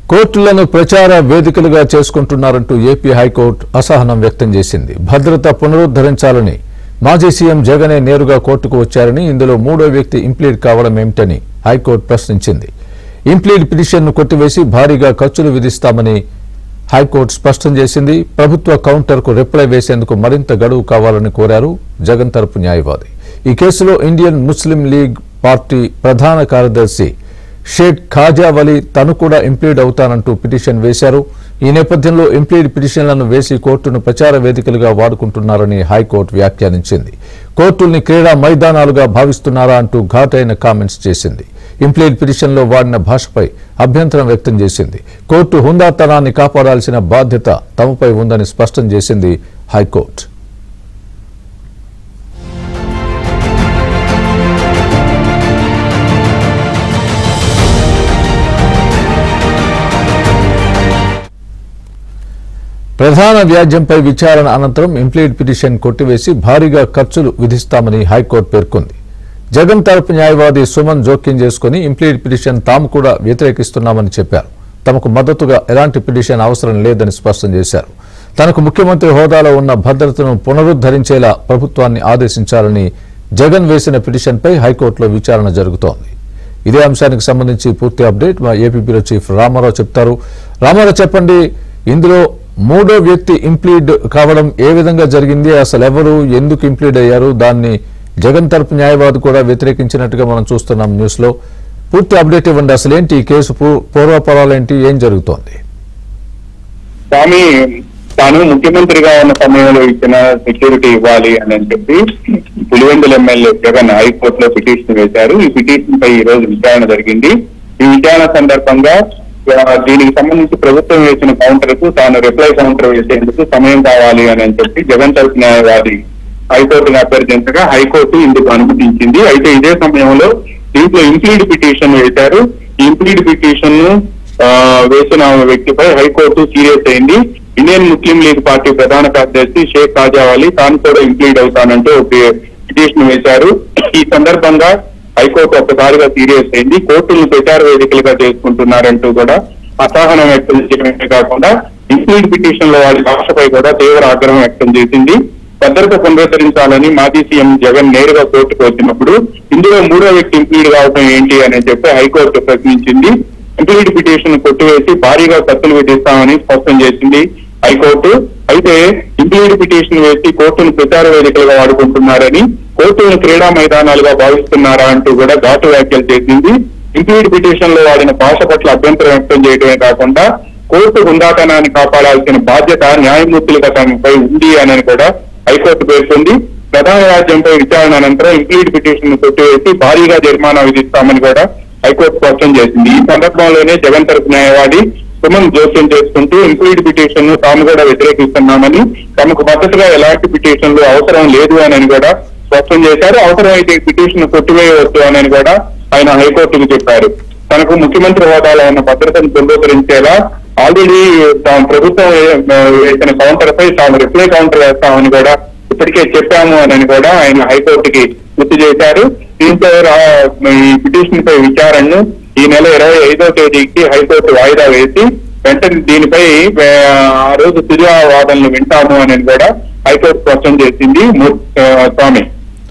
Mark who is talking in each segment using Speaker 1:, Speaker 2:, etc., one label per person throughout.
Speaker 1: కోర్టులను ప్రచార వేదికలుగా చేసుకుంటున్నారంటూ AP high court అసహనం వ్యక్తం చేసింది భద్రత పునరుద్ధరించాలని మాజీ సీఎం జగనే నేరుగా కోర్టుకు వచ్చారని ఇందులో మూడో వ్యక్తి ఇంప్లీడ్ కావడం ఏమిటని హైకోర్టు ప్రశ్నించింది ఇంప్లీడ్ పిటిషన్ను కొట్టివేసి భారీగా ఖర్చులు విధిస్తామని హైకోర్టు స్పష్టం చేసింది ప్రభుత్వ కౌంటర్కు రిప్లై వేసేందుకు మరింత గడువు కావాలని కోరారు జగన్ తరపు న్యాయవాది ఈ కేసులో ఇండియన్ ముస్లిం లీగ్ పార్టీ ప్రధాన కార్యదర్శి షేక్ ఖాజా వలి తను కూడా ఇంప్లీడ్ అవుతానంటూ పిటిషన్ వేశారు ఈ నేపథ్యంలో ఇంప్లీడ్ పిటిషన్లను వేసి కోర్టును ప్రచార వేదికలుగా వాడుకుంటున్నారని హైకోర్టు వ్యాఖ్యానించింది కోర్టుల్ని క్రీడా మైదానాలుగా భావిస్తున్నారా అంటూ ఘాటైన కామెంట్స్ చేసింది ఇంప్లీడ్ పిటిషన్లో వాడిన భాషపై అభ్యంతరం వ్యక్తం చేసింది కోర్టు హుందాతనాన్ని కాపాడాల్సిన బాధ్యత తమపై ఉందని స్పష్టం చేసింది హైకోర్టు ప్రధాన వ్యాజ్యంపై విచారణ అనంతరం ఇంప్లీడ్ పిటిషన్ కొట్టివేసి భారీగా ఖర్చులు విధిస్తామని హైకోర్టు పేర్కొంది జగన్ తరపు న్యాయవాది సుమన్ జోక్యం చేసుకుని ఇంప్లీడ్ పిటిషన్ తాము కూడా వ్యతిరేకిస్తున్నామని చెప్పారు తమకు మద్దతుగా ఎలాంటి పిటిషన్ అవసరం లేదని స్పష్టం చేశారు తనకు ముఖ్యమంత్రి హోదాలో ఉన్న భద్రతను పునరుద్ధరించేలా ప్రభుత్వాన్ని ఆదేశించాలని జగన్ వేసిన పిటిషన్పై హైకోర్టులో విచారణ జరుగుతోంది ఇదే అంశానికి సంబంధించి పూర్తి అప్డేట్ మా ఏపీ బ్యూరో చీఫ్ రామారావు చెప్తారు రామారావు చెప్పండి ఇందులో మూడో వ్యక్తి ఇంప్లీడ్ కావడం ఏ విధంగా జరిగింది అసలు ఎవరు ఎందుకు ఇంప్లీడ్ అయ్యారు దాన్ని జగన్ తరపు న్యాయవాది కూడా వ్యతిరేకించినట్టుగా మనం చూస్తున్నాం న్యూస్ లో పూర్తి అప్డేట్ ఇవ్వండి అసలు ఏంటి ఈ కేసు పూ- పూర్వపరాలేంటి ఏం జరుగుతోంది
Speaker 2: స్వామి తాను ముఖ్యమంత్రిగా ఉన్న సమయంలో ఇచ్చిన సెక్యూరిటీ ఇవ్వాలి అని అని చెప్పి పులివెందుల ఎమ్మెల్యే జగన్ హైకోర్టులో పిటిషన్ వేశారు ఈ పిటిషన్ పై ఈ రోజు విచారణ జరిగింది ఈ విచారణ సందర్భంగా ఆ, దీనికి సంబంధించి ప్రభుత్వం వేసిన కౌంటర్ కు తాను రిప్లై కౌంటర్ వేసేందుకు సమయం కావాలి అని అని చెప్పి జగన్ తరపు న్యాయవాది హైకోర్టును అభ్యర్థించగా హైకోర్టు ఇందుకు అనుమతించింది అయితే ఇదే సమయంలో దీంట్లో ఇంప్లీడ్ పిటిషన్ వేశారు ఈ ఇంప్లీడ్ పిటిషన్ ను ఆ, వేసిన వ్యక్తిపై హైకోర్టు సీరియస్ అయింది ఇండియన్ ముస్లిం లీగ్ పార్టీ ప్రధాన కార్యదర్శి షేక్ కాజావాలి తాను కూడా ఇంప్లీడ్ అవుతానంటూ ఒక పిటిషన్ వేశారు ఈ సందర్భంగా హైకోర్టు ఒక్కసారిగా సీరియస్ అయింది కోర్టులను ప్రచార వేదికలుగా చేసుకుంటున్నారంటూ కూడా అసహనం వ్యక్తం చేయడమే కాకుండా ఇంప్లీడ్ పిటిషన్ లో వారి భాషపై కూడా తీవ్ర ఆగ్రహం వ్యక్తం చేసింది భద్రత పునరుద్ధరించాలని మాజీ సీఎం జగన్ నేరుగా కోర్టుకు వచ్చినప్పుడు ఇందులో మూడో వ్యక్తి ఇంప్లీడ్ కావడం ఏంటి అని చెప్పి హైకోర్టు ప్రశ్నించింది ఇంప్లీడ్ పిటిషన్ కొట్టివేసి భారీగా ఖర్చులు విధిస్తామని స్పష్టం చేసింది హైకోర్టు అయితే ఇంప్లీడ్ పిటిషన్ వేసి కోర్టును ప్రచార వేదికలుగా వాడుకుంటున్నారని కోర్టులను క్రీడా మైదానాలుగా భావిస్తున్నారా అంటూ కూడా ఘాటు వ్యాఖ్యలు చేసింది ఇంప్లీడ్ పిటిషన్ లో వాడిన భాష పట్ల అభ్యంతరం వ్యక్తం చేయడమే కాకుండా కోర్టు హుందాతనాన్ని కాపాడాల్సిన బాధ్యత న్యాయమూర్తులుగా తమపై ఉంది అని కూడా హైకోర్టు పేర్కొంది ప్రధాన రాజ్యంపై విచారణ అనంతరం ఇంప్లీడ్ పిటిషన్ ను కొట్టివేసి భారీగా జరిమానా విధిస్తామని కూడా హైకోర్టు స్పష్టం చేసింది ఈ సందర్భంలోనే జగన్ తరపు న్యాయవాది సుమన్ జోక్యం చేసుకుంటూ ఇంప్లీడ్ పిటిషన్ ను తాము కూడా వ్యతిరేకిస్తున్నామని తమకు మద్దతుగా ఎలాంటి పిటిషన్లు అవసరం లేదు అని కూడా స్పష్టం చేశారు అవసరమైతే ఈ పిటిషన్ ను కొట్టివేయవచ్చు అని కూడా ఆయన హైకోర్టుకు చెప్పారు తనకు ముఖ్యమంత్రి హోదాలో ఉన్న భద్రతను పునరుద్ధరించేలా ఆల్రెడీ తాము ప్రభుత్వం వే- వేసిన కౌంటర్ పై తాము రిప్లై కౌంటర్ వేస్తామని కూడా ఇప్పటికే చెప్పాము అని కూడా ఆయన హైకోర్టుకి గుర్తు చేశారు దీంతో రా- ఈ పిటిషన్ పై విచారణను ఈ నెల ఇరవై ఐదో తేదీకి హైకోర్టు వాయిదా వేసి వెంటనే దీనిపై వే- ఆ రోజు తుది వాదనలు వింటాము అని కూడా హైకోర్టు స్పష్టం చేసింది ము- ఆ, స్వామి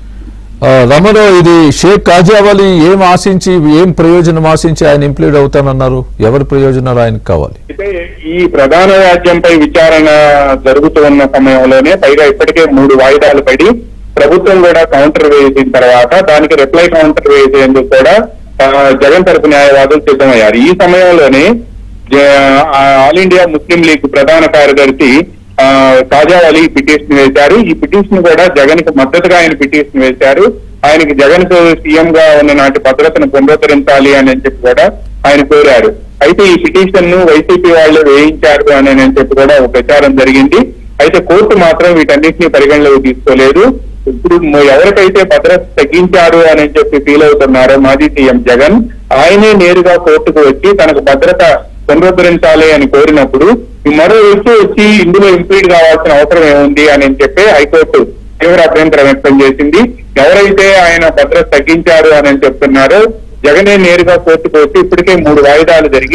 Speaker 1: ఆ, రామారావు ఇది షేక్ కాజావాలి ఏం ఆశించి ఏం ప్రయోజనం ఆశించి ఆయన ఇంప్లీడ్ అవుతానన్నారు ఎవరి ప్రయోజనాలు ఆయనకు కావాలి
Speaker 2: అయితే ఈ ప్రధాన రాజ్యంపై విచారణ జరుగుతూ ఉన్న సమయంలోనే పైగా ఇప్పటికే మూడు వాయిదాలు పడి ప్రభుత్వం కూడా కౌంటర్ వేసిన తర్వాత దానికి రిప్లై కౌంటర్ వేసేందుకు కూడా ఆ, జగన్ తరపు న్యాయవాదులు సిద్ధమయ్యారు ఈ సమయంలోనే జ- ఆ, ఆల్ ఇండియా ముస్లిం లీగ్ ప్రధాన కార్యదర్శి ఆ, కాజా అలీ పిటిషన్ వేశారు ఈ పిటిషన్ కూడా జగన్ కి మద్దతుగా ఆయన పిటిషన్ వేశారు ఆయనకి జగన్ కు సీఎం గా ఉన్న నాటి భద్రతను పునరుద్ధరించాలి అని చెప్పి కూడా ఆయన కోరారు అయితే ఈ పిటిషన్ ను వైసీపీ వాళ్ళు వేయించారు అని అని చెప్పి కూడా ఒక ప్రచారం జరిగింది అయితే కోర్టు మాత్రం వీటన్నిటిని పరిగణలోకి తీసుకోలేదు ఇప్పుడు మ- ఎవరికైతే భద్రత తగ్గించారు అని చెప్పి ఫీల్ అవుతున్నారో మాజీ సీఎం జగన్ ఆయనే నేరుగా కోర్టుకు వచ్చి తనకు భద్రత పునరుద్ధరించాలి అని కోరినప్పుడు ఈ మరో వ్యక్తి వచ్చి ఇందులో ఇంప్లీడ్ కావాల్సిన అవసరం ఏముంది అని చెప్పి హైకోర్టు తీవ్ర అభ్యంతరం వ్యక్తం చేసింది ఎవరైతే ఆయన భద్రత తగ్గించారు అని చెప్తున్నారో జగనే నేరుగా కోర్టుకు వచ్చి ఇప్పటికే మూడు వాయిదాలు జరిగి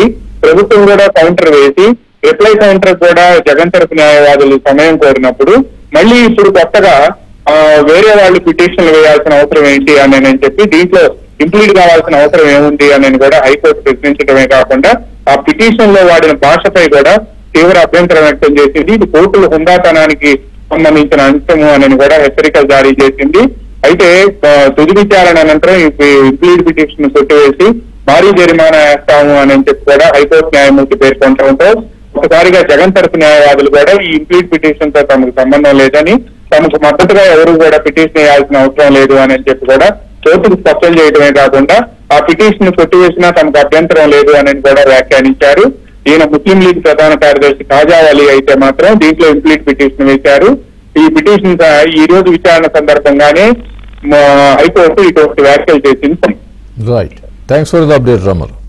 Speaker 2: ప్రభుత్వం కూడా కౌంటర్ వేసి రిప్లై కౌంటర్ కూడా జగన్ తరపు న్యాయవాదులు సమయం కోరినప్పుడు మళ్ళీ ఇప్పుడు కొత్తగా ఆ, వేరే వాళ్ళు పిటిషన్లు వేయాల్సిన అవసరం ఏంటి అని నేను చెప్పి దీంట్లో ఇంప్లీడ్ కావాల్సిన అవసరం ఏముంది అని కూడా హైకోర్టు ప్రశ్నించడమే కాకుండా ఆ పిటిషన్ లో వాడిన భాషపై కూడా తీవ్ర అభ్యంతరం వ్యక్తం చేసింది ఇది కోర్టుల హుందాతనానికి సంబంధించిన అంశము అని కూడా హెచ్చరికలు జారీ చేసింది అయితే ఆ, తుది విచారణ అనంతరం ఈ ఇంప్లీడ్ పిటిషన్ కొట్టివేసి భారీ జరిమానా వేస్తాము అని చెప్పి కూడా హైకోర్టు న్యాయమూర్తి పేర్కొనడంతో ఒకసారిగా జగన్ తరపు న్యాయవాదులు కూడా ఈ ఇంప్లీడ్ పిటిషన్ తో తమకు సంబంధం లేదని తమకు మద్దతుగా ఎవరు కూడా పిటిషన్ వేయాల్సిన అవసరం లేదు అని చెప్పి కూడా కోర్టుకు స్పష్టం చేయడమే కాకుండా ఆ పిటిషన్ కొట్టివేసినా తమకు అభ్యంతరం లేదు అని కూడా వ్యాఖ్యానించారు ఈయన ముస్లిం లీగ్ ప్రధాన కార్యదర్శి ఖాజా అలీ అయితే మాత్రం దీంట్లో ఇంప్లీట్ పిటిషన్ వేశారు ఈ పిటిషన్ ఈ రోజు విచారణ సందర్భంగానే మా హైకోర్టు ఇటువంటి వ్యాఖ్యలు చేసింది
Speaker 1: right thanks for the update Ramarao